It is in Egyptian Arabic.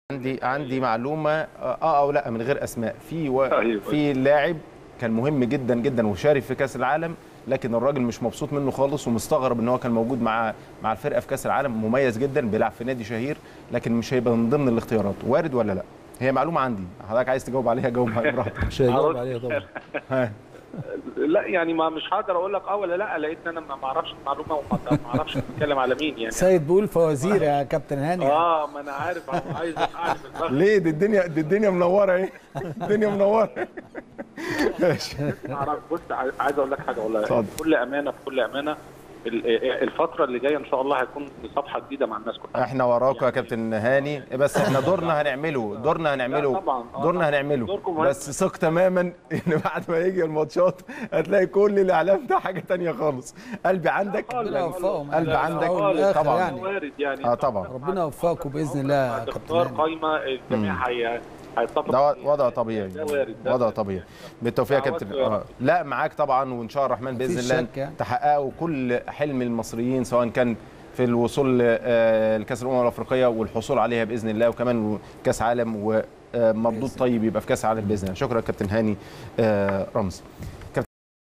عندي عندي معلومه اه او لا من غير اسماء في و... أيوة. في لاعب كان مهم جدا جدا وشارك في كاس العالم لكن الراجل مش مبسوط منه خالص ومستغرب ان هو كان موجود مع مع الفرقه في كاس العالم مميز جدا بيلعب في نادي شهير لكن مش هيبقى من ضمن الاختيارات وارد ولا لا هي معلومه عندي حضرتك عايز تجاوب عليها جاوب براحتك مش هيجاوب هرد. عليها طبعا ها. لا يعني ما مش هقدر اقول لك اه ولا لا لان انا ما اعرفش المعلومه وما ما اعرفش بتتكلم على مين يعني سيد بيقول فوازير يا كابتن هاني اه ما انا عارف أهو، عايز اعرف الفرق. ليه دي الدنيا دي الدنيا منوره اهي الدنيا منوره ماشي أعرف. بص عايز- عايز اقول لك حاجه والله اتفضل. بكل امانه بكل امانه ال- الفتره اللي جايه ان شاء الله هيكون صفحه جديده مع الناس كلها احنا وراكم يا كابتن هاني بس احنا دورنا هنعمله دورنا هنعمله لا طبعاً. آه دورنا طبعاً. هنعمله دوركم مهم. بس ثق تماما ان بعد ما يجي الماتشات هتلاقي كل الاعلام ده حاجه تانية خالص قلبي عندك ربنا يوفقهم قلب يعني. عندك. في الأول والآخر طبعاً. يعني وارد يعني اه طبعا ربنا يوفقكم باذن الله يا كابتن هتختار هاني قايمه الجميع هي هيتفق ده عليها. وضع طبيعي ده وارد ده وضع وارد. طبيعي بالتوفيق يا دعوات كابتن وارد. آه. لا معاك طبعا وان شاء الله الرحمن باذن مفيش الله شك يعني. تحققوا كل حلم المصريين سواء كان في الوصول آه، لكاس الامم الافريقيه والحصول عليها باذن الله وكمان كاس عالم ومردود طيب يبقى في كاس عالم باذن الله شكرا كابتن هاني آه، رمزي